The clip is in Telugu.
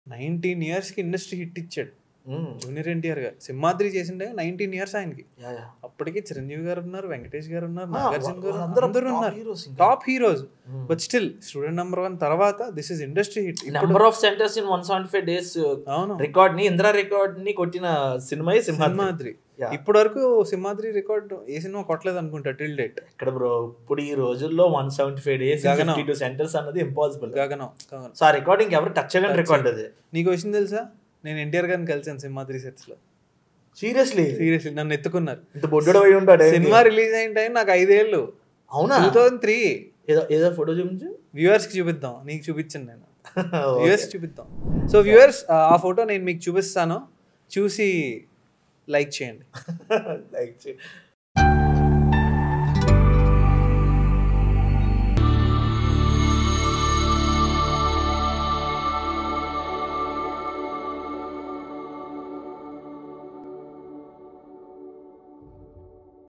నైన్టీన్ ఇయర్స్ కి ఇండస్ట్రీ హిట్ ఇచ్చాడు మ్మ్. జూనియర్ ఎన్టీఆర్ గారు సింహాద్రి చేసిండే నైన్టీన్ ఇయర్స్ ఆయనకి యా, యా. అప్పటికి చిరంజీవి గారు ఉన్నారు వెంకటేష్ గారు ఉన్నారు ఆ, నాగార్జున గారు వాళ్ళందరూ అందరూ top ఉన్నారు heroes ఇంకా. టాప్ హీరోస్ మ్మ్. But still student number one తర్వాత this is industry hit number of centres in one seventy five days అవును రికార్డ్ ని ఇంద్రా రికార్డ్ ని కొట్టిన సినిమా సింహాద్రి సింహాద్రి Yeah. ఇప్పటి వరకు సింహాద్రి రికార్డ్ ఏ సినిమా కొట్టలేదు అనుకుంటా టిల్ డేట్ ఇక్కడ బ్రో ఇప్పుడు ఈ రోజుల్లో వన్ సెవెంటీ ఫైవ్ డేస్ గగనం. ఫిఫ్టీ టూ సెంటర్స్ అన్నది ఇంపాసిబుల్ గగనం గగనం సో ఆ రికార్డింగ్ ఎవరు టచ్ చేయని రికార్డ్ అది నీకు వచ్చింది తెలుసా నేను ఎన్టీఆర్ గారిని కలిసాను సింహాద్రి సెట్స్ లో సీరియస్లీ సీరియస్లీ నన్ను ఎత్తుకున్నారు ఇంత బొడ్డు అయి ఉంటాడు సినిమా రిలీజ్ అయిన టైం నాకు ఐదేళ్ళు అవునా టూ థౌజండ్ త్రీ ఏదో ఏదో ఫోటో చూపించు వ్యూవర్స్ కి చూపిద్దాం నీకు చూపించండి నేను వ్యూవర్స్ చూపిద్దాం సో వ్యూవర్స్ ఆ ఫోటో నేను మీకు చూపిస్తాను చూసి లైక్ చేయండి లైక్